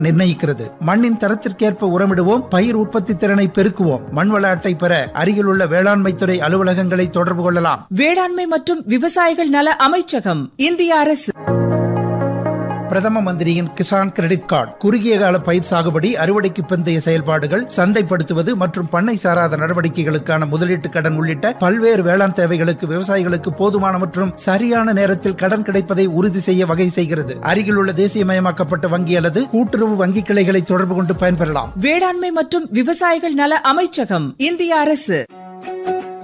நிர்ணயிக்கிறது மண்ணின் தரத்திற்கேற்ப உரமிடுவோம் பயிர் உற்பத்தி திறனை பெருக்குவோம் மண்வள அட்டை பெற அருகிலுள்ள வேளாண்மை துறை அலுவலகங்களை தொடர்பு கொள்ளலாம் வேளாண்மை மற்றும் விவசாயிகள் நல அமைச்சகம் இந்திய அரசு பிரதம மந்திரியின் கிசான் கிரெடிட் கார்டு குறுகிய கால பயிர் சாகுபடி அறுவடைக்கு பிந்தைய செயல்பாடுகள் சந்தைப்படுத்துவது மற்றும் பண்ணை சாராத நடவடிக்கைகளுக்கான முதலீட்டு கடன் உள்ளிட்ட பல்வேறு வேளாண் தேவைகளுக்கு விவசாயிகளுக்கு போதுமான மற்றும் சரியான நேரத்தில் கடன் கிடைப்பதை உறுதி செய்ய வகை செய்கிறது அருகிலுள்ள தேசியமயமாக்கப்பட்ட வங்கி அல்லது கூட்டுறவு வங்கி கிளைகளை தொடர்பு கொண்டு பயன்பெறலாம் வேளாண்மை மற்றும் விவசாயிகள் நல அமைச்சகம் இந்திய அரசு